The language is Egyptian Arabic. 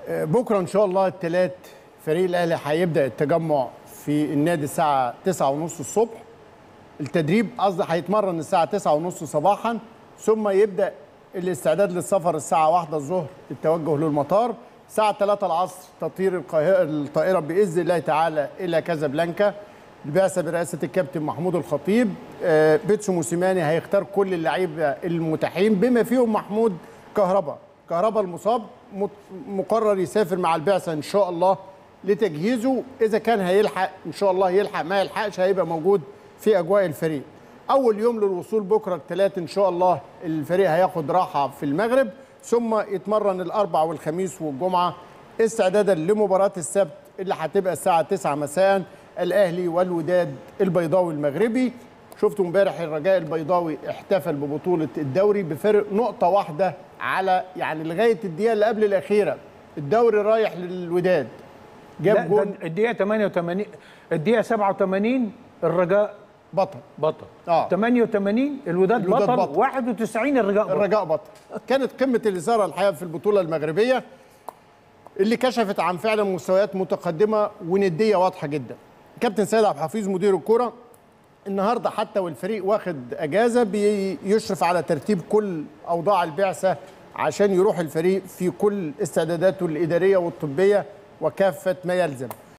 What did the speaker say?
بكره ان شاء الله الثلاث فريق الاهلي هيبدا التجمع في النادي الساعه 9:30 الصبح التدريب قصدي هيتمرن الساعه 9:30 صباحا ثم يبدا الاستعداد للسفر الساعه 1 الظهر التوجه للمطار الساعه 3 العصر تطير القاهره الطائره باذن الله تعالى الى كازابلانكا البعثه برئاسه الكابتن محمود الخطيب آه، بيتسو موسيماني هيختار كل اللعيبه المتاحين بما فيهم محمود كهربا كهربا المصاب مت- مقرر يسافر مع البعثه ان شاء الله لتجهيزه اذا كان هيلحق ان شاء الله يلحق ما يلحقش هيبقى موجود في اجواء الفريق اول يوم للوصول بكره الثلاث ان شاء الله الفريق هياخد راحه في المغرب ثم يتمرن الاربع والخميس والجمعه استعدادا لمباراه السبت اللي هتبقى الساعه 9 مساء الاهلي والوداد البيضاوي المغربي شفتوا امبارح الرجاء البيضاوي احتفل ببطوله الدوري بفرق نقطه واحده على يعني لغايه الدقيقه اللي قبل الاخيره الدوري رايح للوداد لا جاب ده جون الدقيقه 88 الدقيقه 87 الرجاء بطل بطل آه. 88 الوداد, الوداد بطل, بطل. 91 الرجاء بطل الرجاء بطل كانت قمه الاثاره الحقيقه في البطوله المغربيه اللي كشفت عن فعلا مستويات متقدمه ونديه واضحه جدا كابتن سيد عبد الحفيظ مدير الكره النهارده حتى والفريق واخد اجازه بيشرف على ترتيب كل اوضاع البعثه عشان يروح الفريق في كل استعداداته الاداريه والطبيه وكافه ما يلزم